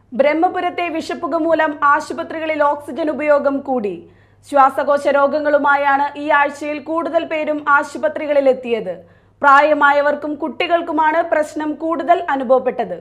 ബ്രഹ്മപുരത്തെ വിഷപ്പുക മൂലം ആശുപത്രികളിൽ ഓക്സിജൻ ഉപയോഗം കൂടി ശ്വാസകോശ രോഗങ്ങളുമായാണ് ഈ ആഴ്ചയിൽ കൂടുതൽ പേരും ആശുപത്രികളിൽ എത്തിയത് പ്രായമായവർക്കും കുട്ടികൾക്കുമാണ് പ്രശ്നം കൂടുതൽ അനുഭവപ്പെട്ടത്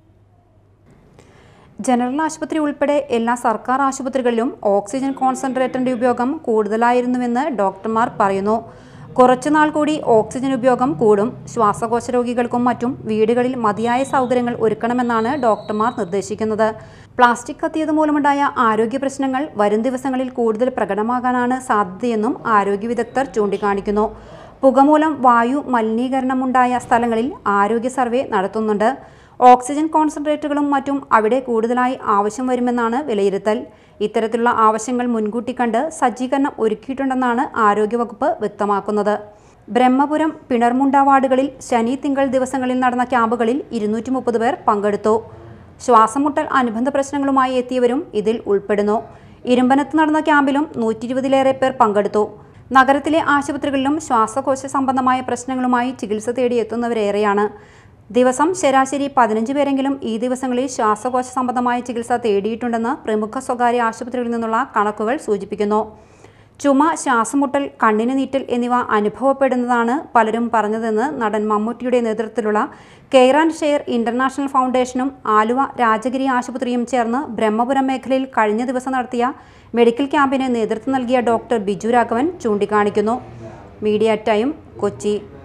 ജനറൽ ആശുപത്രി ഉൾപ്പെടെ എല്ലാ സർക്കാർ ആശുപത്രികളിലും ഓക്സിജൻ കോൺസെൻട്രേറ്ററിന്റെ ഉപയോഗം കൂടുതലായിരുന്നുവെന്ന് ഡോക്ടർമാർ പറയുന്നു കുറച്ചുനാൾ കൂടി ഓക്സിജൻ ഉപയോഗം കൂടും ശ്വാസകോശ രോഗികൾക്കും മറ്റും വീടുകളിൽ മതിയായ സൗകര്യങ്ങൾ ഒരുക്കണമെന്നാണ് ഡോക്ടർമാർ നിർദ്ദേശിക്കുന്നത് പ്ലാസ്റ്റിക് കത്തിയത് മൂലമുണ്ടായ ആരോഗ്യ പ്രശ്നങ്ങൾ വരും ദിവസങ്ങളിൽ കൂടുതൽ പ്രകടമാകാനാണ് സാധ്യതയെന്നും ആരോഗ്യ വിദഗ്ധർ ചൂണ്ടിക്കാണിക്കുന്നു പുകമൂലം വായു മലിനീകരണമുണ്ടായ സ്ഥലങ്ങളിൽ ആരോഗ്യ സർവേ നടത്തുന്നുണ്ട് ഓക്സിജൻ കോൺസെൻട്രേറ്റുകളും മറ്റും അവിടെ കൂടുതലായി ആവശ്യം വരുമെന്നാണ് വിലയിരുത്തൽ ഇത്തരത്തിലുള്ള ആവശ്യങ്ങൾ മുൻകൂട്ടി കണ്ട് സജ്ജീകരണം ഒരുക്കിയിട്ടുണ്ടെന്നാണ് ആരോഗ്യവകുപ്പ് വ്യക്തമാക്കുന്നത് ബ്രഹ്മപുരം പിണർമുണ്ട വാർഡുകളിൽ ശനി തിങ്കൾ ദിവസങ്ങളിൽ നടന്ന ക്യാമ്പുകളിൽ ഇരുന്നൂറ്റി മുപ്പത് പേർ പങ്കെടുത്തു ശ്വാസമുട്ടൽ അനുബന്ധ പ്രശ്നങ്ങളുമായി എത്തിയവരും ഇതിൽ ഉൾപ്പെടുന്നു ഇരുമ്പനത്ത് നടന്ന ക്യാമ്പിലും നൂറ്റി ഇരുപതിലേറെ പേർ പങ്കെടുത്തു നഗരത്തിലെ ആശുപത്രികളിലും ശ്വാസകോശ സംബന്ധമായ പ്രശ്നങ്ങളുമായി ചികിത്സ തേടി എത്തുന്നവരേറെയാണ് ദിവസം ശരാശരി പതിനഞ്ച് പേരെങ്കിലും ഈ ദിവസങ്ങളിൽ ശ്വാസകോശ സംബന്ധമായ ചികിത്സ തേടിയിട്ടുണ്ടെന്ന് പ്രമുഖ സ്വകാര്യ ആശുപത്രികളിൽ നിന്നുള്ള കണക്കുകൾ സൂചിപ്പിക്കുന്നു ചുമ ശ്വാസമുട്ടൽ കണ്ണിന് നീറ്റൽ എന്നിവ അനുഭവപ്പെടുന്നതാണ് പലരും പറഞ്ഞതെന്ന് നടൻ മമ്മൂട്ടിയുടെ നേതൃത്വത്തിലുള്ള കെയർ ആൻഡ് ഷെയർ ഇന്റർനാഷണൽ ഫൗണ്ടേഷനും ആലുവ രാജഗിരി ആശുപത്രിയും ചേർന്ന് ബ്രഹ്മപുരം മേഖലയിൽ കഴിഞ്ഞ ദിവസം നടത്തിയ മെഡിക്കൽ ക്യാമ്പിന് നേതൃത്വം നൽകിയ ഡോക്ടർ ബിജു രാഘവൻ ചൂണ്ടിക്കാണിക്കുന്നു മീഡിയ ടൈം കൊച്ചി